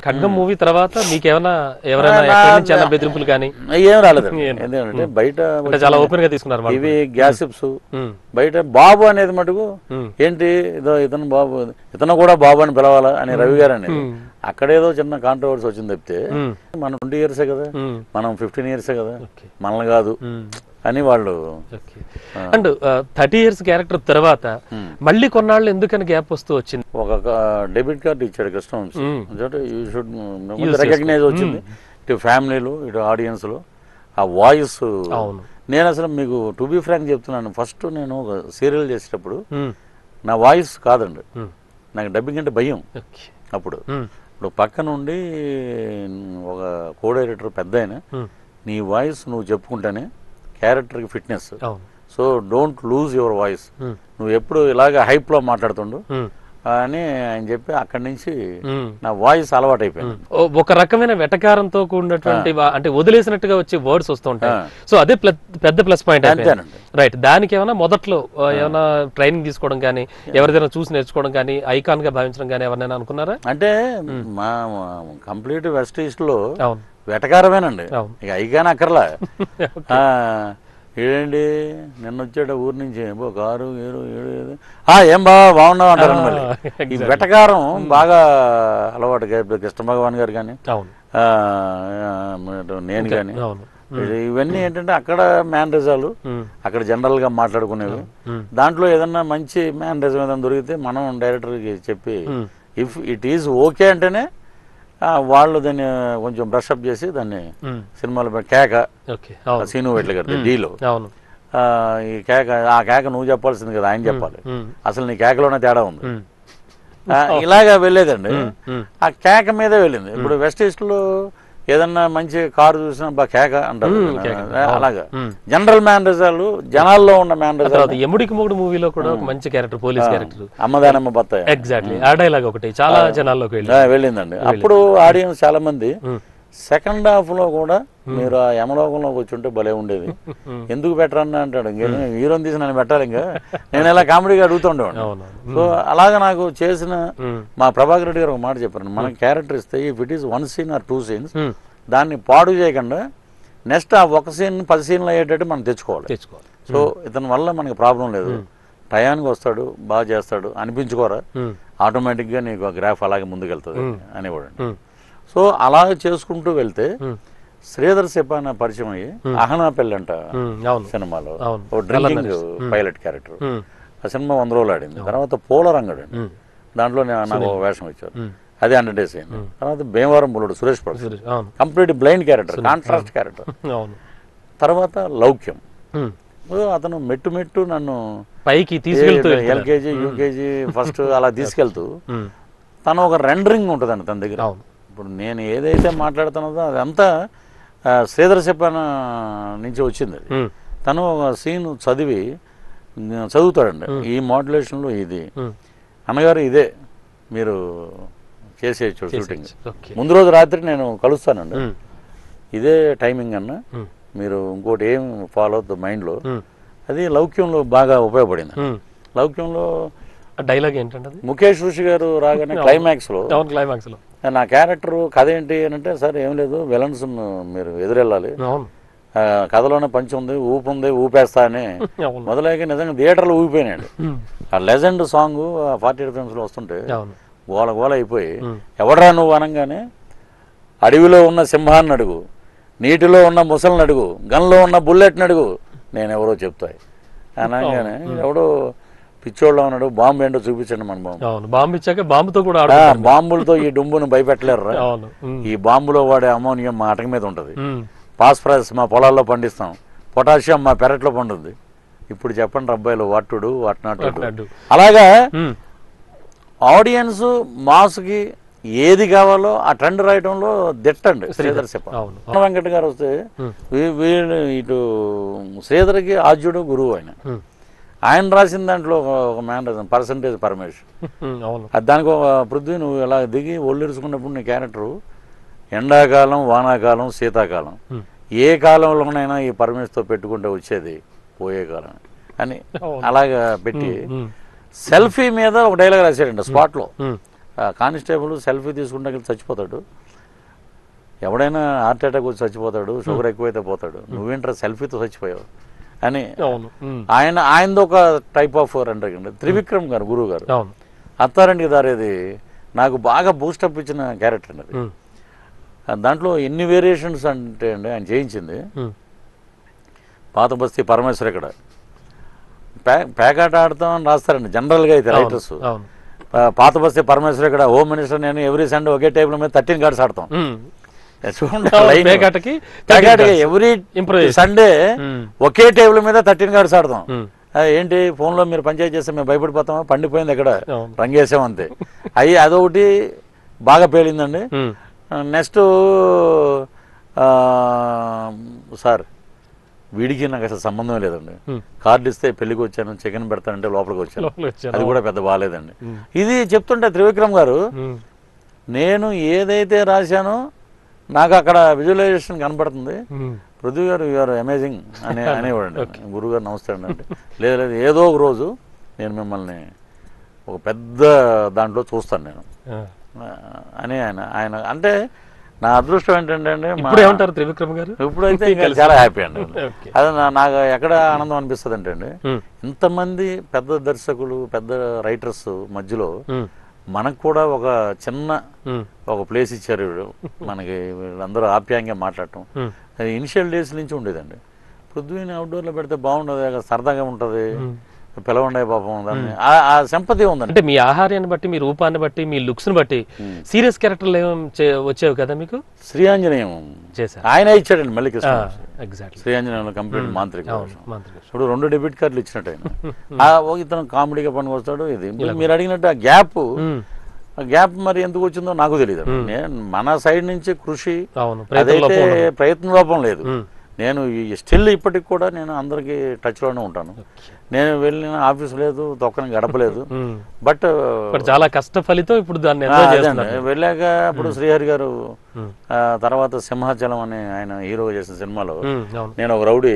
ఖడ్గం మూవీ తర్వాత మీకు ఏమైనా ఎవరైనా నా- ఎక్కడి నుంచి ఏమైనా బెదిరింపులు కానీ ఏం రాలేదండి ఎందుకంటే బయట అంటే చాలా ఓపెన్ గా తీసుకున్నారు వాళ్ళు. ఇవి గ్యాసిప్స్ ఉమ్, బయట బాబు అనేది మటుకు ఉమ్, ఏంటి ఇదో ఇతను బాబు ఇతను కూడా బాబు అని పిలవాలా అని రవి గారు అనేది అక్కడేదో చిన్న కాంట్రవర్సీ వచ్చింది తప్పితే ఉమ్, మనం ట్వంటీ ఇయర్సే కదా ఉమ్, మనం ఫిఫ్టీన్ ఇయర్సే కదా ఓకే మనల్ని కాదు ఉమ్, అని వాళ్ళు okay and thirty years character తర్వాత మళ్ళీ కొన్నాళ్ళు ఎందుకని గ్యాప్ వస్తూ వచ్చింది ఒక డెబిట్ కార్డు ఇచ్చాడు Krishna hmm. You should recognise వచ్చింది ఇటు ఫ్యామిలీలు ఇటు ఆడియన్స్లు ఆ వాయిస్ అవును నేను అసలు మీకు టు బి ఫ్రాంక్ చెప్తున్నాను ఫస్ట్ నేను ఒక సీరియల్ చేసేటప్పుడు ఉమ్, నా వాయిస్ కాదండి ఉమ్, నాకు డబ్బింగ్ అంటే భయం ఓకే అప్పుడు ఉమ్, ఇప్పుడు పక్క నుండి ఒక కో డైరెక్టర్ పెద్ద ఆయన ఉమ్, నీ వాయిస్ నువ్వు చెప్పుకుంటేనే క్యారెక్టర్కి ఫిట్నెస్ అవును so don't lose your voice um, నువ్వు ఎప్పుడు ఇలాగ హైప్లో మాట్లాడుతుండు ఉమ్, అని ఆయన చెప్పి అక్కడి నుంచి ఉమ్. నా వాయిస్ అలవాటు అయిపోయింది ఓ- ఒక రకమైన వెటకారంతో కూడినటువంటి వా- అంటే వదిలేసినట్టుగా వచ్చే వర్డ్స్ వస్తుంటాయి సో అదే ప్ల- పెద్ద ప్లస్ పాయింట్ అంతేనండి రైట్ దానికి ఏమైనా మొదట్లో ఆ, ఏమైనా ట్రైనింగ్ తీసుకోవడం కానీ ఎవరిదైనా చూసి నేర్చుకోవడం కానీ ఐకాన్ గా భావించడం కానీ ఎవరినైనా అనుకున్నారా అంటే మా కంప్లీట్ వెస్ట్ ఈస్ట్లో అవును వెటకారమేనండి అవును. ఇక అయిగానే అక్కర్లా ఆ, ఏంటి నిన్న వచ్చాడు ఊరి నుంచి ఏమో కారు ఏరు ఏడు ఏడు. ఆ ఏం బాగా బాగున్నావు అంటారండి మళ్ళీ ఈ వెటకారం బాగా అలవాటు ఇప్పుడు కృష్ణ భగవాన్ గారు కానీ అవును ఆ, ఆ, ఇటు నేను కానీ అవును ఇవన్నీ ఏంటంటే అక్కడ మ్యానరిజాలు ఉమ్, అక్కడ జనరల్గా మాట్లాడుకునేవి ఉమ్, దాంట్లో ఏదన్నా మంచి మ్యానరిజం ఏదైనా దొరికితే మనం డైరెక్టర్కి చెప్పి um, if it is okay అంటేనే ఆ, వాళ్ళు దాన్ని కొంచెం బ్రషప్ చేసి దాన్ని ఉమ్, సినిమాలో పెట్టి కేక ఓకే అవును సీను వెట్ల గారి డీలో అవును ఆ, ఈ కేక ఆ కేక నువ్వు చెప్పాల్సింది కదా ఆయన చెప్పాలి ఉమ్, అసలు నీ కేకలోనే తేడా ఉంది ఉమ్, ఆ, ఇలాగా వెళ్ళేదండి ఉమ్, ఆ కేక మీదే వెళ్ళింది ఇప్పుడు వెస్ట్ ఈస్ట్లో ఏదన్నా మంచి కారు చూసినా బా కేక అంటారు ఆ, అలాగా ఉమ్. జనరల్ మ్యానరిజాలు జనాల్లో ఉన్న మ్యానరిజాలు తర్వాత ఎముడికి మొగుడు మూవీలో కూడా ఒక మంచి క్యారెక్టర్ పోలీస్ క్యారెక్టర్ అమ్మదానమ్మ బత్తాయి ఎగ్జాక్ట్లీ ఆ డైలాగ్ ఒకటి చాలా జనాల్లోకి వెళ్ళి ఆ, వెళ్ళిందండి అప్పుడు ఆడియన్స్ చాలా మంది ఉమ్, సెకండ్ హాఫ్ లో కూడా మీరు ఆ యమలోకంలోకి వచ్చి ఉంటే భలే ఉండేది ఉమ్, ఎందుకు పెట్టరన్న అంటాడు ఇంకేం హీరోని తీసి నన్ను పెట్టాలి ఇంకా నేను ఇలా కామెడీగా అడుగుతుండేవాడిని అవునవును సో అలాగ నాకు చేసిన ఉమ్, మా ప్రభాకర్ రెడ్డి గారు ఒక మాట చెప్పారు మనకి క్యారెక్టర్ ఇస్తే if it is one scene or two scenes um, దాన్ని పాడు చేయకుండా నెక్స్ట్ ఆ ఒక సీన్ పది సీన్లు అయ్యేటట్టు మనం తెచ్చుకోవాలి తెచ్చుకోవాలి సో ఇతని వల్ల మనకి ప్రాబ్లం లేదు టయానికి వస్తాడు బాగా చేస్తాడు అనిపించుకోరా ఉమ్, ఆటోమేటిక్గా నీకు ఆ గ్రాఫ్ అలాగే ముందుకెళ్తుంది అనేవాడు ఉమ్, సో అలా చేసుకుంటూ వెళ్తే ఉమ్, శ్రీధర్ సెపాన పరిచయం అయ్యి అహనా పెళ్ళంట ఉమ్, అవును సినిమాలో అవును. ఓ డ్రింకింగ్ పైలట్ క్యారెక్టర్ ఉమ్, ఆ సినిమా వంద రోజులు ఆడింది తర్వాత పోలరంగడు అండి ఉమ్, దాంట్లో నేను నాకు ఒక వేషం ఇచ్చారు ఉమ్. అది హండ్రెడ్ డేస్ అయింది తర్వాత భీమవరం బుల్లుడు సురేష్ ప్రభు సురేష్, అవును complete blind character contrast character అవును తర్వాత లౌక్యం ఉమ్, ఓ, అతను మెట్టు మెట్టు నన్ను పైకి తీసుకెళ్తూ ఎల్కేజీ యూకేజీ ఫస్ట్ అలా తీసుకెళ్తూ ఉమ్, తను ఒక రెండరింగ్ ఉంటుందండి తన దగ్గర అవును ఇప్పుడు నేను ఏదైతే మాట్లాడుతున్నదో అదంతా ఆ, శ్రీధర్ చెప్పాన నుంచి వచ్చింది అది ఉమ్, తను ఒక సీన్ చదివి ఉమ్, చదువుతాడండి ఈ మాడ్యులేషన్లో ఇది ఉమ్, అన్నగారు ఇదే మీరు చేసేయచ్చు షూటింగ్ ఓకే ముందు రోజు రాత్రి నేను కలుస్తానండి ఉమ్, ఇదే టైమింగ్ అన్న ఉమ్, మీరు ఇంకోటి ఏం ఫాలో అవుతుంది మైండ్లో ఉమ్, అది లౌక్యంలో బాగా ఉపయోగపడింది ఉమ్. లౌక్యంలో ఆ డైలాగ్ ఏంటంటే అది ముఖేష్ ఋషి గారు రాగానే క్లైమాక్స్లో అవును క్లైమాక్స్ లో నా క్యారెక్టర్ కథ ఏంటి అని అంటే సార్ ఏం లేదు విలన్స్ మీరు ఎదురెళ్ళాలి అవును ఆ, కథలోనే పంచి ఉంది ఊపు ఉంది ఊపేస్తా అని అవును మొదలైక నిజంగా థియేటర్లో ఊగిపోయినాడు ఉమ్, ఆ లెజెండ్ సాంగ్ ఫార్టీ ఎయిట్ ఫిల్మ్స్లో వస్తుంటే అవును గోల గోల అయిపోయి ఉమ్, ఎవడరా నువ్వు అనగానే అడవిలో ఉన్న సింహాన్ని అడుగు నీటిలో ఉన్న ముసలిని అడుగు గన్లో ఉన్న బుల్లెట్ని అడుగు నేను ఎవరో చెప్తాయి అనగానే ఎవడో పిచ్చోళ్ళ ఉన్నాడు బాంబు ఏంటో చూపించండి మన బాంబు అవును బాంబు ఇచ్చాక బాంబుతో కూడా ఆ, ఆడుకుంటారు బాంబులతో ఈ డుంబును భయపెట్టలేరురా అవును ఉమ్, ఈ బాంబులో వాడే అమోనియం మా అటక మీద ఉంటుంది ఉమ్, ఫాస్ఫరస్ మా పొలాల్లో పండిస్తాం పొటాషియం మా పెరట్లో పండుద్ది ఇప్పుడు చెప్పండి అబ్బాయిలు వాటుడు వాట్ నాట్ అడ్డు. అలాగా ఉమ్, ఆడియన్స్ మాస్కి ఏది కావాలో ఆ ట్రెండ్ రాయటంలో దిట్టండి శ్రీధర్ చెప్ప అవును వెంకట గారు వస్తే ఉమ్, వీ- వీళ్ళు ఇటు శ్రీధర్కి ఆద్యుడు గురువు ఆయన ఉమ్, ఆయన రాసిన దాంట్లో ఒక- ఒక మ్యాన్ పర్సంటేజ్ పరమేష్ ఉమ్, అవును అది దానికి ఒక పృథ్వీ నువ్వు ఇలా దిగి ఒళ్ళిరుచుకున్నప్పుడు నీ క్యారెక్టరు ఎండాకాలం వానాకాలం శీతాకాలం ఉమ్, ఏ కాలంలోనైనా ఈ పరమేశ్తో పెట్టుకుంటే వచ్చేది పోయే కాలం అని అవును. అలాగా పెట్టి ఉమ్, సెల్ఫీ మీద ఒక డైలాగ్ రాశాడండి స్పాట్లో ఉమ్, కానిస్టేబుల్ సెల్ఫీ తీసుకుంటే చచ్చిపోతాడు ఎవడైనా హార్ట్ అటాక్ వచ్చి చచ్చిపోతాడు షుగర్ ఎక్కువైతే పోతాడు నువ్వేంట్రా సెల్ఫీతో చచ్చిపోయావు అని అవును ఉమ్, ఆయన ఆయనది ఒక టైప్ ఆఫ్ రెండర్ త్రివిక్రమ్ గారు గురువు గారు అవును అత్తారింటికి దారేది నాకు బాగా బూస్టప్ ఇచ్చిన క్యారెక్టర్ అండి అది ఉమ్, దాంట్లో ఎన్ని వేరియేషన్స్ అంటే అండి ఆయన చేయించింది ఉమ్, పాత బస్తీ పరమేశ్వర్ ఇక్కడ పే పేకాట ఆడతామని రాస్తారండి జనరల్గా అయితే అవును, రైటర్స్ అవును పాత బస్తీ పరమేశ్వర్ ఇక్కడ హోమ్ మినిస్టర్ నేను ఎవ్రీ సండే ఒకే టేబుల్ మీద థర్టీన్ కార్డ్స్ ఆడతాం ఉమ్, చూడండి అవును, line. పేకాటకి పేకాటకి ఎవ్రీ Improvise. సండే ఉమ్, ఒకే టేబుల్ మీద థర్టీన్ కార్డ్స్ ఆడతాం ఉమ్, ఆ, ఏంటి ఫోన్లో మీరు పంచాయతీ చేస్తే మేము భయపడిపోతామా పండిపోయింది ఎక్కడ అవును. రంగేసాం అంతే అయ్యి అదొకటి బాగా పేలిందండి ఉమ్, నెక్స్ట్ సార్ వీడికి నాకు అసలు సంబంధం లేదండి ఉమ్. కార్డు ఇస్తే పెళ్లికి వచ్చాను చికెన్ పెడతానంటే లోపలికి వచ్చాను లోపలికి వచ్చాను. అది కూడా పెద్ద బాగాలేదండి ఉమ్. ఇది చెప్తుంటే త్రివిక్రమ్ గారు ఉమ్, నేను ఏదైతే రాశానో నాకు అక్కడ విజువలైజేషన్ కనపడుతుంది ఉమ్, పృథ్వీ గారు యూఆర్ అమేజింగ్ అని అనేవాడండి గురువు గారు నమస్తే అండి అంటే లేదు లేదు ఏదో ఒక రోజు నేను మిమ్మల్ని ఒక పెద్ద దాంట్లో చూస్తాను నేను ఆ. ఆ, అని ఆయన ఆయన అంటే నా అదృష్టం ఏంటంటే అండి మా- ఇప్పుడు ఏమంటారు త్రివిక్రమ్ గారు ఇప్పుడైతే ఇంకా చాలా హ్యాపీ అండి ఓకే. అది నా- నాకు ఎక్కడ ఆనందం అనిపిస్తుంది అంటే అండి ఉమ్, ఇంతమంది పెద్ద దర్శకులు పెద్ద రైటర్స్ మధ్యలో ఉమ్, మనకు కూడా ఒక చిన్న ఉమ్, ఒక ప్లేస్ ఇచ్చారు వీళ్ళు మనకి వీళ్ళందరూ ఆప్యాయంగా మాట్లాడటం ఉమ్, అది ఇనిషియల్ డేస్ నుంచి ఉండేదండి పృథ్వీని అవుట్డోర్లో పెడితే బాగుండదు కదా, సరదాగా ఉంటుంది ఉమ్. పిలవండే పాపం దాన్ని ఆ- ఆ సంపతి ఉందండి అంటే మీ ఆహార్యాన్ని బట్టి మీ రూపాన్ని బట్టి మీ లుక్స్ ని బట్టి సీరియస్ క్యారెక్టర్లు ఏం చే- వచ్చేవి కదా మీకు శ్రీ ఆంజనేయం చేశారు ఆయన ఇచ్చాడండి మళ్ళీ కృష్ణ ఎగ్జాక్ట్లీ శ్రీ ఆంజనేయంలో కంప్లీట్ మాంత్రిక అవును వేషం. మంత్రి గారు. ఇప్పుడు రెండు డెబిట్ కార్డులు ఇచ్చినట్టు ఆయన ఆ, ఓ ఇతను కామెడీగా పనికి వస్తాడు ఇది ఇప్పుడు మీరు అడిగినట్టు ఆ గ్యాప్ ఉమ్, ఆ గ్యాప్ మరి ఎందుకు వచ్చిందో నాకు తెలియదు నేను మన సైడ్ నుంచి కృషి అవును ప్రయత్నంలో అదైతే ప్రయత్న లోపం లేదు ఉమ్, నేను స్టిల్ ఇప్పటికి కూడా నేను అందరికీ టచ్లోనే ఉంటాను నేను వెళ్ళిన ఆఫీస్ లేదు తొక్కని గడపలేదు ఉమ్. బట్ బట్ చాలా కష్ట ఫలితం ఇప్పుడు దాన్ని ఎంజాయ్ చేస్తున్నారు వెళ్ళాక అప్పుడు శ్రీహరి గారు ఉమ్, ఆ, తర్వాత సింహాచలం అనే ఆయన హీరో చేసిన సినిమాలో ఉమ్, అవును నేను ఒక రౌడీ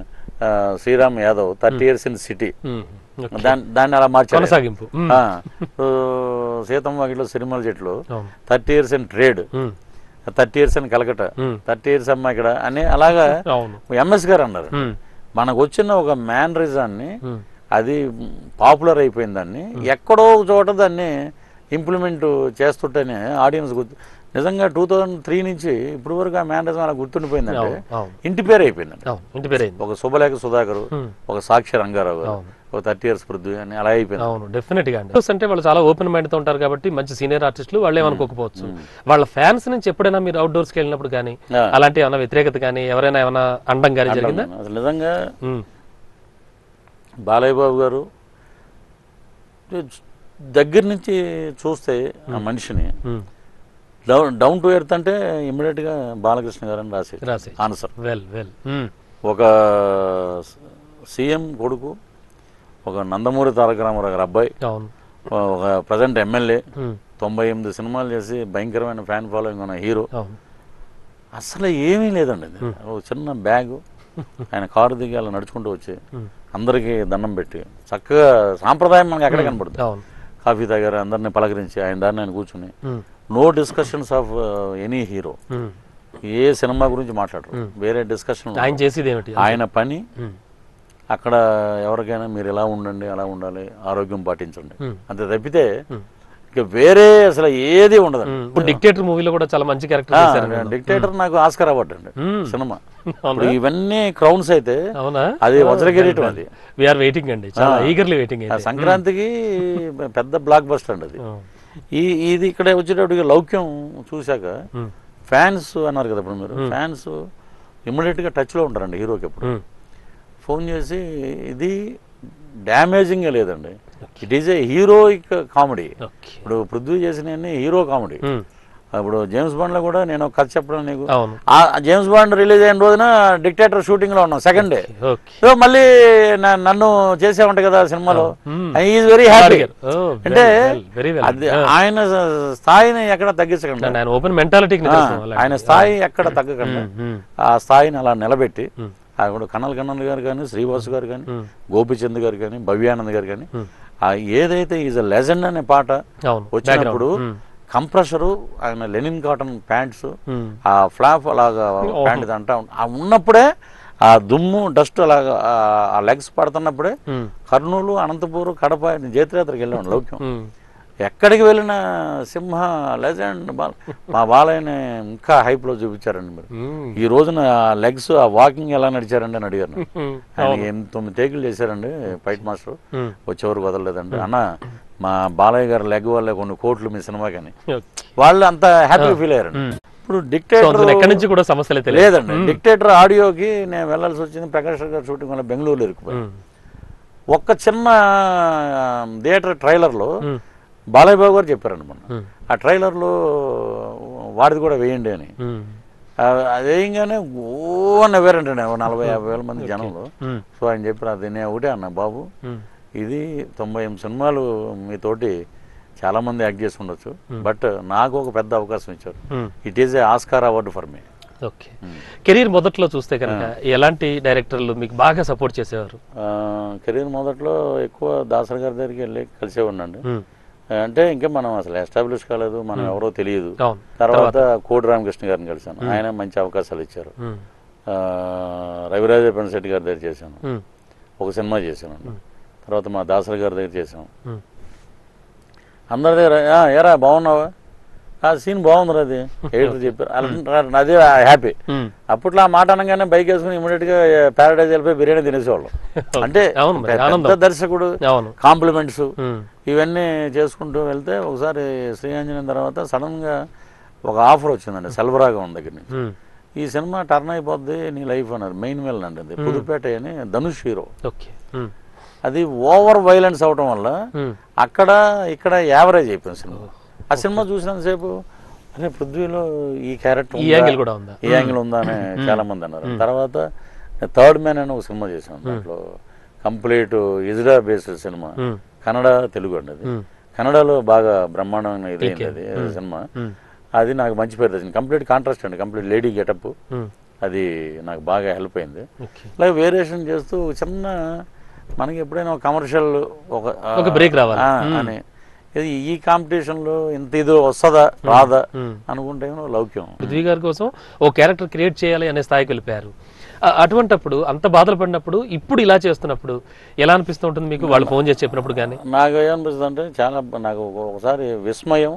ఆ, Sriram Yadav thirty years in city um, okay. దాన్ని దాన్ని అలా మార్చాను కొనసాగింపు ఉమ్, ఆ, ఇప్పుడు సీతం వాకిట్లో సినిమాల చెట్లు అవును thirty years in trade um, thirty years in Calcutta um, thirty years అమ్మ ఇక్కడ అని అలాగా అవును ఎంఎస్ గారు అన్నారు ఉమ్, మనకు వచ్చిన ఒక మ్యానరిజాన్ని ఉమ్, అది పాపులర్ అయిపోయిన దాన్ని ఎక్కడో ఒక చోట దాన్ని ఇంప్లిమెంట్ చేస్తుంటేనే ఆడియన్స్ గుర్తు నిజంగా టూ థౌజండ్ త్రీ నుంచి ఇప్పుడు వరకు ఆ మ్యానరిజం అలా గుర్తుండిపోయిందంటే అవును అవును ఇంటి పేరు అయిపోయిందండి అవును ఇంటి పేరైంది ఒక శుభలేఖ సుధాకర్ ఉమ్, ఒక సాక్షి రంగారావు గారు అవును. ఒక థర్టీ ఇయర్స్ పృథ్వీ అని అలా అయిపోయింది అవును డెఫినెట్ గా అండి అంటే వాళ్ళు చాలా ఓపెన్ మైండ్ తో ఉంటారు కాబట్టి మంచి సీనియర్ ఆర్టిస్టులు వాళ్ళు ఏమనుకోకపోవచ్చు వాళ్ళ ఫ్యాన్స్ నుంచి ఎప్పుడైనా మీరు అవుట్డోర్స్ కి వెళ్ళినప్పుడు కానీ ఆ. అలాంటి ఏమైనా వ్యతిరేకత కానీ ఎవరైనా ఏమైనా అండం కానీ జరిగిందా అసలు నిజంగా ఉమ్, బాలయ్య బాబు గారు దగ్గర నుంచి చూస్తే ఆ మనిషిని um, down down to earth అంటే ఇమ్మీడియట్ గా బాలకృష్ణ గారు అని రాసి రాసి ఆన్సర్ వెల్ వెల్ ఉమ్, ఒక సీఎం కొడుకు ఒక నందమూరి తారక రామారావు గారి అబ్బాయి అవును ఒక ప్రజెంట్ ఎమ్మెల్యే ఉమ్, తొంభై ఎనిమిది సినిమాలు చేసి భయంకరమైన ఫ్యాన్ ఫాలోయింగ్ ఉన్న హీరో అవును అసలు ఏమీ లేదండి ఇది. ఒక చిన్న బ్యాగు ఆయన కారు దిగి అలా నడుచుకుంటూ వచ్చి ఉమ్, అందరికీ దండం పెట్టి చక్కగా సాంప్రదాయం మనకి ఎక్కడ కనబడుతుంది అవును కాఫీ తాగారు అందరిని పలకరించి ఆయన దాన్ని ఆయన కూర్చుని um, no discussions of any hero um. ఏ సినిమా గురించి మాట్లాడరు వేరే డిస్కషన్ ఆయన చేసేది ఏమిటి ఆయన పని ఉమ్, అక్కడ ఎవరికైనా మీరు ఎలా ఉండండి అలా ఉండాలి ఆరోగ్యం పాటించండి ఉమ్, అంతే తప్పితే ఉమ్. ఇక వేరే అసలు ఏది ఉండదండి ఉమ్. ఇప్పుడు డిక్టేటర్ మూవీలో కూడా చాలా మంచి క్యారెక్టర్ చేశారు డిక్టేటర్ నాకు ఆస్కర్ అవార్డు అండి ఉమ్. సినిమా అవునా ఇప్పుడు ఇవన్నీ క్రౌన్స్ అయితే అవునా అది వజ్రకిరీటం అది వీఆర్ వెయిటింగ్ అండి చాలా ఈగర్లీ వెయిటింగ్ ఆ అయితే సంక్రాంతికి పెద్ద బ్లాక్ బస్టర్ అండి అది ఉమ్, ఈ ఇది ఇక్కడ వచ్చేటప్పటికి లౌక్యం చూశాక ఉమ్, ఫ్యాన్స్ అన్నారు కదా ఇప్పుడు మీరు ఫ్యాన్స్ ఇమ్మీడియట్గా టచ్లో ఉంటారండి హీరోకి ఎప్పుడు ఉమ్, ఫోన్ చేసి ఇది డ్యామేజింగ్ లేదండి it is a heroic comedy okay ఇప్పుడు పృథ్వీ చేసిన హీరో కామెడీ ఉమ్, ఇప్పుడు జేమ్స్ బాండ్ లో కూడా నేను ఒక కథ చెప్పడం నీకు అవును ఆ జేమ్స్ బాండ్ రిలీజ్ అయిన రోజున డిక్టేటర్ షూటింగ్ లో ఉన్నాం సెకండ్ డే ఓకే సో మళ్ళీ నా- నన్ను చేసేవంట కదా సినిమాలో Hmm. ఈజ్ వెరీ హ్యాపీ అడిగారు. Oh, very అంటే well, very well. అది ఆయన స్థాయిని ఎక్కడ తగ్గించకండి ఆయన ఓపెన్ మెంటాలిటీకి ఆయన స్థాయి ఎక్కడ తగ్గకండి ఉమ్, ఆ స్థాయిని అలా నిలబెట్టి Hmm. ఆ కూడా కన్నల్ కన్నల్ గారు కానీ శ్రీవాసు గారు కానీ Hmm. గోపిచంద్ గారు కానీ భవ్యానంద్ గారు కానీ ఆ ఏదైతే ఈజ్ అ లెజెండ్ అనే పాట అవును వచ్చినప్పుడు Background. కంప్రెషరు ఆయన లెనిన్ కాటన్ ప్యాంట్స్ మ్మ్. ఆ ఫ్లాప్ అలాగా ప్యాంట్ అంటా ఉం- ఆ ఉన్నప్పుడే ఆ దుమ్ము డస్ట్ అలాగా ఆ- ఆ లెగ్స్ పడుతున్నప్పుడే మ్మ్. కర్నూలు అనంతపూర్ కడప నేను జైత్రయాత్రకి వెళ్ళాను లౌక్యం మ్మ్. ఎక్కడికి వెళ్ళిన సింహ లెజెండ్ బాల మా బాలయ్యని ఇంకా హైప్లో చూపించారండి మీరు మ్మ్. ఈ రోజున ఆ లెగ్స్ ఆ వాకింగ్ ఎలా నడిచారండి అని అడిగారు నన్ను. మ్మ్. ఆయన ఎనిమిది తొమ్మిది టేకులు చేశారండి ఫైట్ మాస్టర్ మ్మ్. వచ్చేవరకు వదలలేదండి అన్న మా బాలయ్య గారి లెగ్ వల్లే కొన్ని కోట్లు మీ సినిమాకని ఓకే. వాళ్ళు అంత హ్యాపీ ఫీల్ అయ్యారండి మ్మ్. ఇప్పుడు సో అందులో డిక్టేటర్ ఎక్కడి నుంచి కూడా సమస్యలే తెలియదు లేదండి డిక్టేటర్ ఆడియోకి నేను వెళ్ళాల్సి వచ్చింది ప్రకాష్ రావు గారి షూటింగ్ వల్ల బెంగళూరులో ఇరుక్కుపోయి మ్మ్. ఒక్క చిన్న థియేటర్ ట్రైలర్లో మ్మ్. బాలయ్య బాబు గారు చెప్పారండి మొన్న మ్మ్. ఆ ట్రైలర్లో వాడిది కూడా వేయండి అని మ్మ్. ఆ, అది వేయంగానే ఓ నవ్వారంటే నలభై యాభై వేల మంది జనంలో మ్మ్. సో ఆయన చెప్పారు అది నేను ఒకటే అన్న బాబు మ్మ్. ఇది తొంభై ఎనిమిది సినిమాలు మీతోటి చాలా మంది యాక్ట్ చేసి ఉండొచ్చు బట్ నాకు ఒక పెద్ద అవకాశం ఇచ్చారు మ్మ్. It is a Oscar award for me okay career మొదట్లో చూస్తే కనుక ఎలాంటి డైరెక్టర్లు మీకు బాగా సపోర్ట్ చేసేవారు కెరీర్ మొదట్లో ఎక్కువ దాసరి గారి దగ్గరికి వెళ్ళి కలిసే ఉండండి మ్మ్. అంటే ఇంకా మనం అసలు ఎస్టాబ్లిష్ కాలేదు మనం ఎవరో తెలియదు అవును తర్వాత కోటి రామకృష్ణ గారిని కలిశాను ఆయన మంచి అవకాశాలు ఇచ్చారు మ్మ్. ఆ, రవిరాజ పెనశెట్టి గారి దగ్గర చేశాను మ్మ్. ఒక సినిమా చేశాను తర్వాత మా దాసరి గారి దగ్గర చేశాను మ్మ్. అందరి దగ్గర "ఆ, ఏరా బాగున్నావా ఆ సీన్ బాగుందిరా అది ఎడిటర్ చెప్పారు అలా అదే హ్యాపీ మ్మ్. అప్పట్లో ఆ మాట అనగానే బైక్ వేసుకుని ఇమీడియట్ గా ప్యారడైజ్ వెళ్ళిపోయి బిర్యానీ తినేసేవాళ్ళం అంటే అవును మరి, పెద్ద ఆనందం. దర్శకుడు అవును కాంప్లిమెంట్స్ మ్మ్. ఇవన్నీ చేసుకుంటూ వెళ్తే ఒకసారి శ్రీఆంజనేయం తర్వాత సడన్ గా ఒక ఆఫర్ వచ్చిందండి సెల్వరాగం దగ్గర నుంచి మ్మ్. ఈ సినిమా టర్న్ అయిపోద్ది నీ లైఫ్ అన్నారు మెయిన్ వెల్ అండి అది పుదుపేట అని ధనుష్ హీరో ఓకే మ్మ్. అది ఓవర్ వైలెన్స్ అవటం వల్ల మ్మ్. అక్కడ ఇక్కడ యావరేజ్ అయిపోయింది సినిమా ఆ సినిమా చూసినంతసేపు అరే పృథ్వీలో ఈ క్యారెక్టర్ ఈ యాంగిల్ కూడా ఉందా ఈ యాంగిల్ ఉందా అని చాలా మంది అన్నారు తర్వాత థర్డ్ మ్యాన్ అని ఒక సినిమా చేశాను దాంట్లో కంప్లీట్ ఇజ్రా బేస్డ్ సినిమా మ్మ్. కన్నడ తెలుగు అండి అది మ్మ్. కన్నడలో బాగా బ్రహ్మాండమైన ఇదైంది అది సినిమా మ్మ్. అది నాకు మంచి పేరు తెచ్చింది కంప్లీట్ కాంట్రాస్ట్ అండి కంప్లీట్ లేడీ గెటప్ మ్మ్. అది నాకు బాగా హెల్ప్ అయింది ఓకే అలాగే వేరియేషన్ చేస్తూ ఒక చిన్న మనకి ఎప్పుడైనా ఒక కమర్షియల్ ఒక ఆ, ఒక break రావాలి. ఆ, అని ఇది ఈ కాంపిటీషన్లో ఇంత ఇది వస్తుందా రాదా మ్మ్. అనుకుంటే ఏమో లౌక్యం పృథ్వీ గారి కోసం ఓ క్యారెక్టర్ క్రియేట్ చేయాలి అనే స్థాయికి వెళ్ళిపోయారు అ- అటువంటప్పుడు అంత బాధలు పడినప్పుడు ఇప్పుడు ఇలా చేస్తున్నప్పుడు ఎలా అనిపిస్తూ ఉంటుంది మీకు వాళ్ళు ఫోన్ చేసి చెప్పినప్పుడు కానీ నాకు ఏమనిపిస్తుంది అంటే చాలా బ- నాకు ఒక- ఒకసారి విస్మయం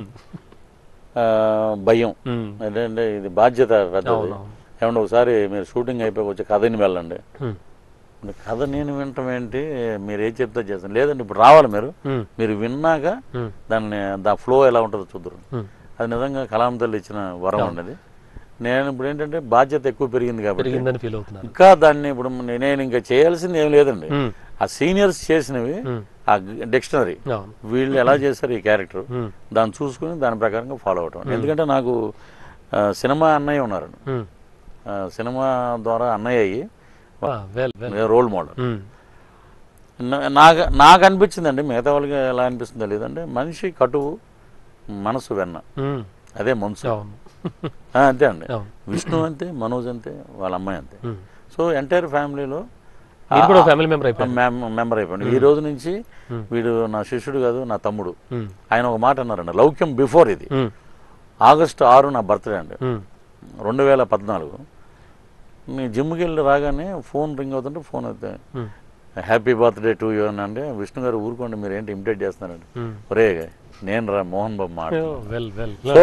ఆ, భయం ఏంటంటే ఇది బాధ్యత పెద్దది అవునవును. ఏమంటే ఒకసారి మీరు షూటింగ్ అయిపోయి వచ్చి కథని వెళ్ళండి ఇప్పుడు కథ నేను వినటం ఏంటి మీరు ఏం చెప్తే చేస్తాను లేదండి ఇప్పుడు రావాలి మీరు మీరు విన్నాక దాన్ని దా ఫ్లో ఎలా ఉంటుందో చూద్దరు అది నిజంగా కలాం తల్లి ఇచ్చిన వరం ఉండేది నేను ఇప్పుడు ఏంటంటే బాధ్యత ఎక్కువ పెరిగింది కాబట్టి పెరిగిందని ఫీల్ అవుతున్నారు ఇంకా దాన్ని ఇప్పుడు నేను ఇంకా చేయాల్సింది ఏం లేదండి మ్మ్. ఆ సీనియర్స్ చేసినవి మ్మ్. ఆ డిక్షనరీ అవును వీళ్ళు ఎలా చేస్తారు ఈ క్యారెక్టర్ మ్మ్. దాన్ని చూసుకుని దాని ప్రకారంగా ఫాలో అవటం ఎందుకంటే నాకు ఆ, సినిమా అన్నయ్య ఉన్నారు మ్మ్. ఆ, సినిమా ద్వారా అన్నయ్య అయ్యి ఆ, వెల్ వెల్ రోల్ మోడల్ మ్మ్. నా- నాకు నాకు అనిపించిందండి మిగతా వాళ్ళకి ఎలా అనిపిస్తుందో లేదంటే మనిషి కటువు మనసు వెన్న మ్మ్. అదే మనసు అవును ఆ, అంతే అండి అవును విష్ణు అంతే మనోజ్ అంతే వాళ్ళ అమ్మాయి అంతే మ్మ్. సో ఎంటైర్ ఫ్యామిలీలో మీరు కూడా ఫ్యామిలీ మెంబర్ అయిపోయారు మెంబర్ అయిపోయింది ఈ రోజు నుంచి మ్మ్. వీడు నా శిష్యుడు కాదు నా తమ్ముడు మ్మ్. ఆయన ఒక మాట అన్నారండి లౌక్యం బిఫోర్ ఇది మ్మ్. ఆగస్టు ఆరు నా బర్త్డే అండి మ్మ్. రెండు వేల పద్నాలుగు నీ జిమ్కి వెళ్ళి రాగానే ఫోన్ రింగ్ అవుతుంటే ఫోన్ అయితే మ్మ్. హ్యాపీ బర్త్డే టు యూ అని అంటే విష్ణు గారు ఊరుకోండి మీరు ఏంటి ఇమిటేట్ చేస్తున్నారండి మ్మ్. ఒరే నేను రా మోహన్ బాబు మాట ఓ, వెల్ వెల్ సో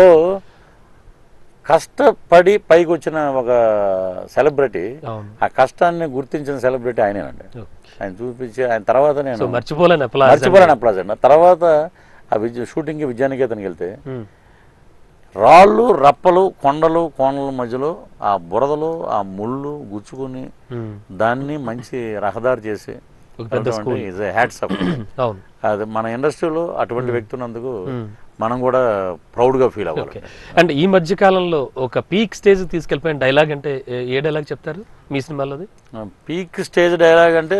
కష్టపడి పైకి వచ్చిన ఒక సెలబ్రిటీ అవును ఆ కష్టాన్ని గుర్తించిన సెలబ్రిటీ ఆయనేనండి ఓకే. ఆయన చూపించి ఆయన తర్వాత సో నేను మర్చిపోలేని అప్లాజ్ మర్చిపోలేని అప్లాజ్ అండి తర్వాత ఆ విద్య షూటింగ్కి విద్యానికేతన్కి వెళ్తే మ్మ్. రాళ్ళు రప్పలు కొండలు కోనల మధ్యలో ఆ బురదలు ఆ ముళ్ళు గుచ్చుకుని మ్మ్. దాన్ని మంచి రహదారి చేసి ఒక పెద్ద స్కూల్ ఇస్ హ్యాట్స్ అప్ అవును అది మన ఇండస్ట్రీలో అటువంటి వ్యక్తి ఉన్నందుకు మ్మ్. మనం కూడా ప్రౌడ్గా ఫీల్ అవ్వాలి ఓకే అండ్ ఈ మధ్య కాలంలో ఒక పీక్ స్టేజ్ తీసుకెళ్ళిపోయిన డైలాగ్ అంటే ఏ- ఏ డైలాగ్ చెప్తారు మీ సినిమాలోది పీక్ స్టేజ్ డైలాగ్ అంటే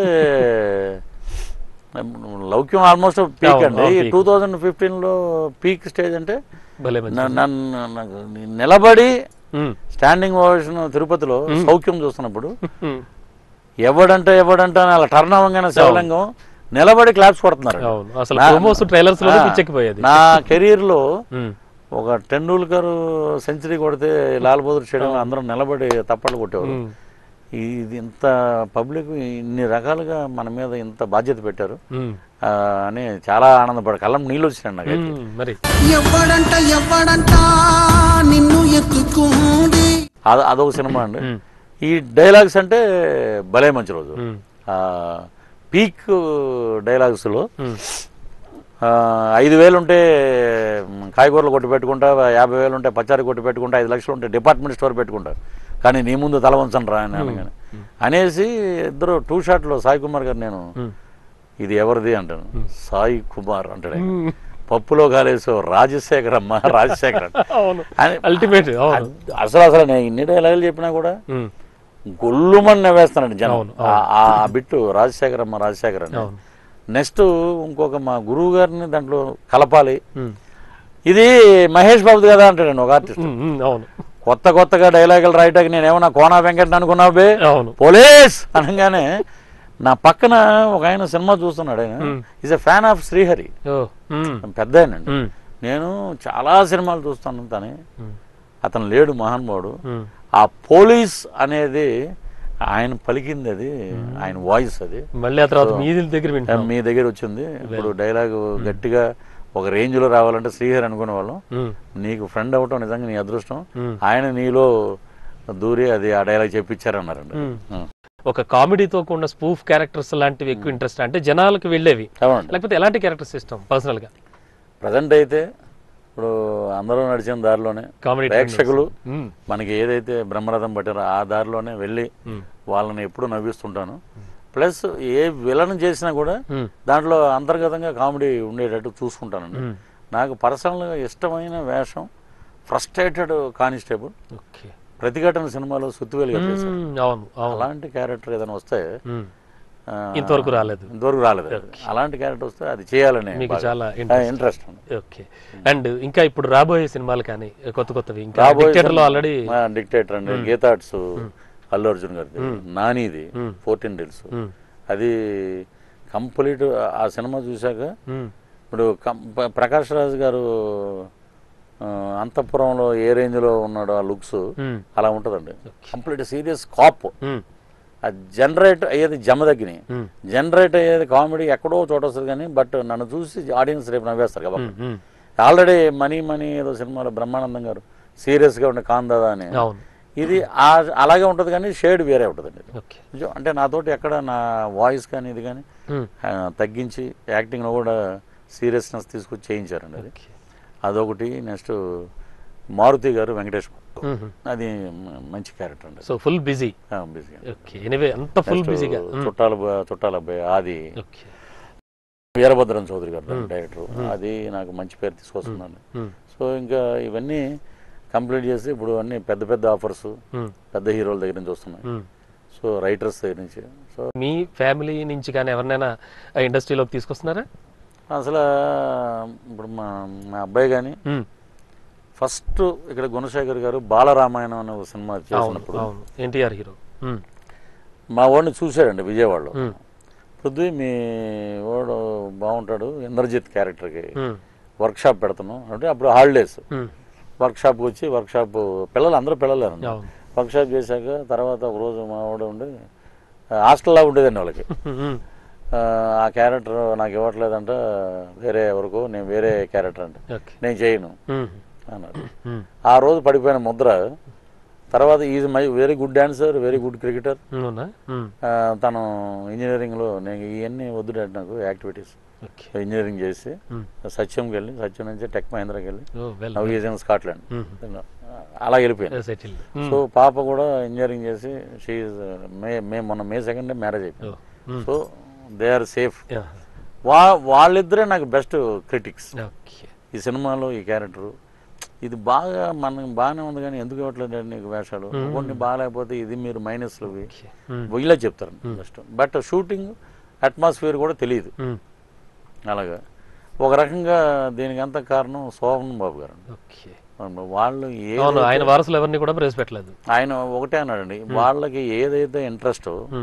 లౌక్యం ఆల్మోస్ట్ పీక్ అవును, అండి అవును, peak. టూ థౌజండ్ ఫిఫ్టీన్లో పీక్ స్టేజ్ అంటే భలే మంచి న- నన్ను నాకు నిలబడి మ్మ్. స్టాండింగ్ ఓవేషన్ తిరుపతిలో సౌఖ్యం చూస్తున్నప్పుడు మ్మ్. ఎవడంట ఎవడంట అని అలా టర్న్ అవ్వగానే శివలింగం నిలబడి క్లాప్స్ కొడుతున్నారు అవును అసలు నా- ప్రోమోస్ ట్రైలర్స్ లో ఆ, పిచ్చెక్కిపోయేది నా కెరీర్ లో ఉమ్, ఒక టెండూల్కర్ సెంచరీ కొడితే లాల్ బహదూర్ స్టేడియం అందరం నిలబడి తప్పట్లు కొట్టేవారు ఉమ్, ఇది ఇంత పబ్లిక్ ఇన్ని రకాలుగా మన మీద ఇంత బాధ్యత పెట్టారు ఉమ్, ఆ, అని చాలా ఆనందపడ కళ్ళం నీళ్ళు వచ్చినాయి నాకైతే ఉమ్, మరి ఎవ్వడంట ఎవ్వడంట నిన్ను ఎత్తుకుంది అది అదొక సినిమా అండి ఉమ్, ఈ డైలాగ్స్ అంటే భలే మంచి రోజు ఉమ్, ఆ, పీక్ డైలాగ్స్లో ఉమ్, ఆ, ఐదు వేలు ఉంటే మ్, కాయగూరలు కొట్టి పెట్టుకుంటా యాభై వేలు ఉంటే పచారీ కొట్టి పెట్టుకుంటా ఐదు లక్షలు ఉంటే డిపార్ట్మెంట్ స్టోర్ పెట్టుకుంటా కానీ నీ ముందు తల వంచను రా అని అనగానే అనేసి ఇద్దరు టూ షాట్లో సాయి కుమార్ గారు నేను ఉమ్, ఇది ఎవరిది అంటాను సాయి కుమార్ అంటాడు ఆయన. ఉమ్. పప్పులో కాలేసు రాజశేఖర్ అమ్మ రాజశేఖర్ అంట. అవును అని- అల్టిమేట్ అవును అసలు అసలు నేను ఇన్ని డైలాగులు చెప్పినా కూడా ఉమ్, గొల్లుమని నవ్వేస్తానండి జనం అవును, ఆ- ఆ బిట్టు రాజశేఖర్ అమ్మ రాజశేఖర్ అని అవును నెక్స్ట్ ఇంకొక మా గురువు గారిని దాంట్లో కలపాలి ఉమ్, ఇది మహేష్ బాబుది కదా అంటాడండి ఒక ఆర్టిస్ట్ ఉమ్, ఉమ్, అవును కొత్త కొత్తగా డైలాగులు రాయటానికి నేను ఏమన్నా కోనా వెంకట అనుకున్నావు బే అవును పోలీస్ అనగానే నా పక్కన ఒక ఆయన సినిమా చూస్తున్నాడు ఆయన Hmm. Is a fan of Srihari ఓ ఉమ్, పెద్ద ఆయనండి ఉమ్, నేను చాలా సినిమాలు చూస్తాను తనే ఉమ్, అతను లేడు మహానుభావుడు ఉమ్, ఆ పోలీస్ అనేది ఆయన పలికింది అది ఆయన వాయిస్ అది మళ్ళీ ఆ తర్వాత మీ దగ్గర వింటాం మీ దగ్గర వచ్చింది ఇప్పుడు డైలాగ్ గట్టిగా ఒక రేంజ్ లో రావాలంటే శ్రీహరి అనుకునే వాళ్ళం ఉమ్, నీకు ఫ్రెండ్ అవటం నిజంగా నీ అదృష్టం ఉమ్. ఆయన నీలో దూరి అది ఆ డైలాగ్ చెప్పించారన్నారండి ఉమ్. ఆ. ఒక కామెడీతో కూడిన స్పూఫ్ క్యారెక్టర్స్ లాంటివి ఎక్కువ ఇంట్రెస్ట్ అంటే జనాలకు వెళ్ళేవి అవునండి లేకపోతే ఎలాంటి క్యారెక్టర్స్ ఇష్టం పర్సనల్ గా ప్రజెంట్ అయితే ఇప్పుడు అందరూ నడిచిన దారిలోనే కామెడీ ప్రేక్షకులు ఉమ్, మనకి ఏదైతే బ్రహ్మరథం పట్టారో ఆ దారిలోనే వెళ్ళి ఉమ్, వాళ్ళని ఎప్పుడు నవ్విస్తుంటాను ప్లస్ ఏ విలన్ చేసినా కూడా ఉమ్, దాంట్లో అంతర్గతంగా కామెడీ ఉండేటట్టు చూసుకుంటానండి ఉమ్. నాకు పర్సనల్గా ఇష్టమైన వేషం ఫ్రస్ట్రేటెడ్ కానిస్టేబుల్ ఓకే ప్రతిఘటన సినిమాలో సుత్తివేలు గారు చేశారు ఉమ్, అవును అవును అలాంటి క్యారెక్టర్ ఏదైనా వస్తే ఉమ్, ఆ, ఇంతవరకు రాలేదు ఇంతవరకు రాలేదు అది. అలాంటి క్యారెక్టర్ వస్తే అది చేయాలని మీకు బాగా- చాలా ఆ, ఇంట్రెస్ట్ ఇంట్రెస్ట్ ఉంది ఓకే అండ్ ఇంకా ఇప్పుడు రాబోయే సినిమాలు కానీ కొత్త కొత్తవి ఇంకా రాబోయే డిక్టేటర్ లో సినిమా- ఆల్రెడీ ఆ, డిక్టేటర్ అండి గీతాట్స్ అల్లు అర్జున్ గారిది నానిది మ్మ్. ఫోర్టీన్ డీల్స్ అది కంప్లీట్ ఆ సినిమా చూశాక ఇప్పుడు కం- ప్ర- ప్రకాష్ రాజ్ గారు ఆ, అంతఃపురంలో ఏ రేంజ్లో ఉన్నాడో ఆ లుక్స్ అలా ఉంటుందండి కంప్లీట్ సీరియస్ కాప్ ఆ జనరేట్ అయ్యేది జమ దగ్గర జనరేట్ అయ్యేది కామెడీ ఎక్కడో చోట వస్తుంది కానీ బట్ నన్ను చూసి ఆడియన్స్ రేపు నవ్వేస్తారు కాబట్టి ఆల్రెడీ మనీ మనీ ఏదో సినిమాలో బ్రహ్మానందం గారు సీరియస్గా ఉండే కాందాదా అని అవును ఇది ఆ- అలాగే ఉంటుంది కానీ షేడ్ వేరే ఉంటుందండి ఓకే కొంచెం అంటే నాతోటి ఎక్కడ నా వాయిస్ కానీ ఇది కానీ ఆ, తగ్గించి యాక్టింగ్లో కూడా సీరియస్నెస్ తీసుకొచ్చి చేయించారండి అది అదొకటి నెక్స్ట్ మారుతి గారు వెంకటేష్ అది మ- మంచి క్యారెక్టర్ అండి సో ఫుల్ బిజీ ఆ, బిజీగా. ఓకే ఎనివే అంత ఫుల్ Next బిజీగా చుట్టాల బ- చుట్టాల అబ్బాయి ఆది ఓకే వీరభద్రం చౌదరి గారు డైరెక్టర్ అది నాకు మంచి పేరు తీసుకొస్తుందండి సో ఇంకా ఇవన్నీ కంప్లీట్ చేసి ఇప్పుడు అన్ని పెద్ద పెద్ద ఆఫర్స్ పెద్ద హీరోల దగ్గర నుంచి వస్తున్నాయి సో రైటర్స్ దగ్గర నుంచి సో మీ ఫ్యామిలీ నుంచి కానీ ఎవరినైనా ఇండస్ట్రీలోకి తీసుకొస్తున్నారా అసలు ఇప్పుడు మా మా అబ్బాయి కానీ మ్మ్. ఫస్ట్ ఇక్కడ గుణశేఖర్ గారు బాలరామాయణం అనే ఒక సినిమా అవును చేసినప్పుడు అవును ఎన్టీఆర్ హీరో మ్మ్. మా వాడిని చూశాడండి విజయవాడలో మ్మ్. పృథ్వీ మీ వాడు బాగుంటాడు ఇంద్రజిత్ క్యారెక్టర్కి మ్మ్. వర్క్షాప్ పెడుతున్నాం అంటే అప్పుడు హాలిడేస్ మ్మ్. వర్క్షాప్కి వచ్చి వర్క్షాప్ పిల్లలు అందరూ పిల్లలేరండి అవును వర్క్షాప్ చేశాక తర్వాత ఒక రోజు మా వాడు ఉండి హాస్టల్లా ఉండేదండి వాళ్ళకి మ్మ్. ఆ, ఆ క్యారెక్టర్ నాకు ఇవ్వట్లేదంట వేరే ఎవరికో నేను వేరే క్యారెక్టర్ అంటే ఓకే నేను చేయను మ్మ్. అన్నారు మ్మ్. ఆ రోజు పడిపోయిన ముద్ర తర్వాత is my very good dancer very good cricketer అవునా మ్మ్. తను ఇంజనీరింగ్లో నేను ఇవన్నీ వద్దు డాడీ నాకు యాక్టివిటీస్ ఓకే ఇంజనీరింగ్ చేసి మ్మ్. సత్యంకి వెళ్ళి సత్యం నుంచి టెక్ మహేంద్రకి వెళ్ళి oh well now is in Scotland మ్మ్. అలా వెళ్ళిపోయాను సెటిల్ సో పాప కూడా ఇంజనీరింగ్ చేసి షీఈ్ మే మే మొన్న మే సెకండ్ మ్యారేజ్ అయిపోయింది సో దే ఆర్ సేఫ్ వా వాళ్ళిద్దరే నాకు బెస్ట్ క్రిటిక్స్ ఓకే ఈ సినిమాలో ఈ క్యారెక్టరు ఇది బాగా మనకి బాగానే ఉంది కానీ ఎందుకు ఇవ్వట్లేదు నీకు వేషాలు కొన్ని బాగాలేకపోతే ఇది మీరు మైనస్లు ఓకే మ్మ్. ఇలా చెప్తారు జస్ట్ బట్ షూటింగ్ అట్మాస్ఫియర్ కూడా తెలియదు మ్మ్. అలాగా ఒక రకంగా దీనికి అంత కారణం సోహన్ బాబు గారు ఓకే వాళ్ళు ఏ అవును ఆయన వారసులు ఎవరిని కూడా ప్రవేశపెట్టలేదు ఆయన ఒకటే అన్నాడండి వాళ్ళకి ఏదైతే ఇంట్రెస్ట్ మ్మ్.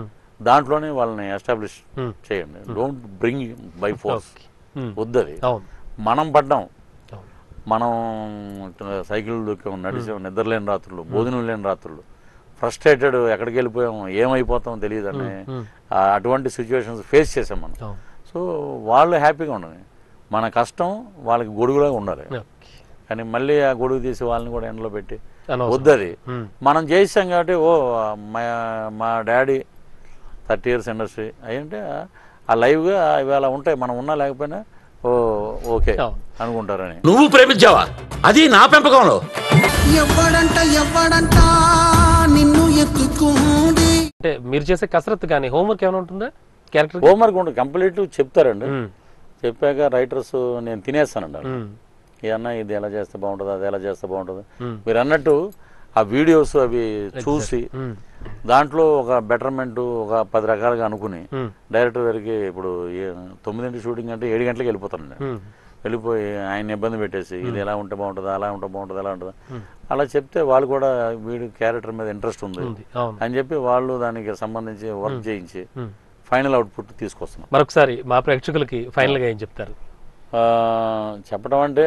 దాంట్లోనే వాళ్ళని ఎస్టాబ్లిష్ Hmm. చేయండి don't bring by force okay um. వద్దది అవును మనం పడ్డాం అవును మనం ఇట్లా సైకిల్ దొక్కాం నడిచాం నిద్రలేని రాత్రులు భోజనం లేని రాత్రులు ఫ్రస్ట్రేటెడ్ ఎక్కడికి వెళ్ళిపోయాం ఏమైపోతాం తెలియదని ఉమ్. ఆ అటువంటి సిచ్యువేషన్స్ ఫేస్ చేసాం మనం అవును సో వాళ్ళు హ్యాపీగా ఉండాలి మన కష్టం వాళ్ళకి గొడుగులాగా ఉండాలి ఓకే కానీ మళ్ళీ ఆ గొడుగు తీసి వాళ్ళని కూడా ఎండలో పెట్టి అనవసరం. వద్దది ఉమ్. మనం చేసాం కాబట్టి ఓ మా మా డాడీ థర్టీ ఇయర్స్ ఇండస్ట్రీ అయ్యంటే ఆ లైవ్గా ఇవాళ ఉంటాయి మనం ఉన్నా లేకపోయినా ఓ ఓకే అవును. అనుకుంటారని నువ్వు ప్రేమించావా అది నా పెంపకంలో ఎవ్వడంట ఎవ్వడంట నిన్ను ఎత్తుకుంది అంటే మీరు చేసే కసరత్తు కానీ హోంవర్క్ ఏమైనా ఉంటుందా క్యారెక్టర్ హోంవర్క్ ఉంటుంది కంప్లీట్ చెప్తారండి చెప్పాక రైటర్స్ నేను తినేస్తానండి వాళ్ళు. ఈ అన్న ఇది ఎలా చేస్తే బాగుంటుంది అది ఎలా చేస్తే బాగుంటుంది Hmm. మీరు అన్నట్టు ఆ వీడియోస్ అవి చూసి దాంట్లో ఒక బెటర్మెంట్ ఒక పది రకాలుగా అనుకుని డైరెక్టర్ గారికి ఇప్పుడు ఏ- తొమ్మిదింటి షూటింగ్ అంటే ఏడు గంటలకు వెళ్ళిపోతాను నేను వెళ్ళిపోయి ఆయన ఇబ్బంది పెట్టేసి ఇది ఎలా ఉంటే బాగుంటుంది అలా ఉంటే బాగుంటుంది అలా ఉంటుంది అలా చెప్తే వాళ్ళు కూడా వీడి క్యారెక్టర్ మీద ఇంట్రెస్ట్ ఉంది ఉంది అవును అని చెప్పి వాళ్ళు దానికి సంబంధించి వర్క్ చేయించి Hmm. ఫైనల్ అవుట్పుట్ తీసుకొస్తున్నాం మరొకసారి మా ప్రేక్షకులకి ఫైనల్ గా ఏం చెప్తారు ఆ, చెప్పడం అంటే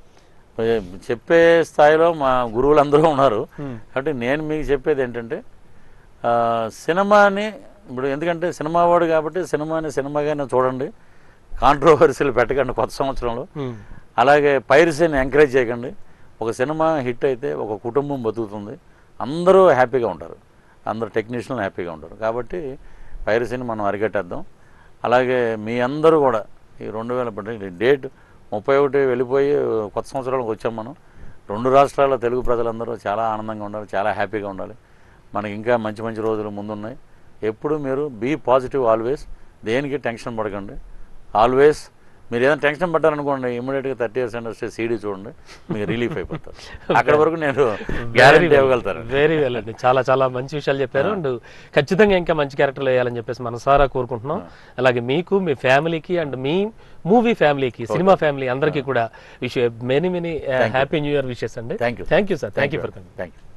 ఏ, చెప్పే స్థాయిలో మా గురువులందరూ ఉన్నారు కాబట్టి నేను మీకు చెప్పేది ఏంటంటే ఆ, సినిమాని ఇప్పుడు ఎందుకంటే సినిమా వాడు కాబట్టి సినిమాని సినిమాగానే చూడండి కాంట్రవర్సీలు పెట్టకండి కొత్త సంవత్సరంలో Hmm. అలాగే పైరసీని ఎంకరేజ్ చేయకండి ఒక సినిమా హిట్ అయితే ఒక కుటుంబం బతుకుతుంది అందరూ హ్యాపీగా ఉంటారు అందరూ టెక్నీషియన్లు హ్యాపీగా ఉంటారు కాబట్టి పైరసీని మనం అరికట్టేద్దాం అలాగే మీ అందరూ కూడా ఈ రెండు వేల పద్దెనిమిది డేట్ ముప్పై ఒకటి వెళ్ళిపోయి కొత్త సంవత్సరాలకు వచ్చాం మనం రెండు రాష్ట్రాల తెలుగు ప్రజలందరూ చాలా ఆనందంగా ఉండాలి చాలా హ్యాపీగా ఉండాలి మనకి ఇంకా మంచి మంచి రోజులు ముందున్నాయి ఎప్పుడు మీరు బీ పాజిటివ్ ఆల్వేస్ దేనికి టెన్షన్ పడకండి ఆల్వేస్ మీరు ఏదైనా టెన్షన్ పడ్డారనుకోండి ఇమీడియట్గా థర్టీ ఇయర్స్ ఇండస్ట్రీ సీడీ చూడండి మీకు రిలీఫ్ అయిపోతారు అక్కడ వరకు నేను గ్యారంటీ ఇవ్వగలుగుతాను వెరీ వెల్ అండి చాలా చాలా మంచి విషయాలు చెప్పారు అండ్ ఖచ్చితంగా ఇంకా మంచి క్యారెక్టర్లు వేయాలని చెప్పేసి మనసారా కోరుకుంటున్నాం అలాగే మీకు మీ ఫ్యామిలీకి అండ్ మీ మూవీ ఫ్యామిలీకి సినిమా ఫ్యామిలీ అందరికీ కూడా wish many many happy new year wishes అండి thank you thank you sir thank you for coming thank you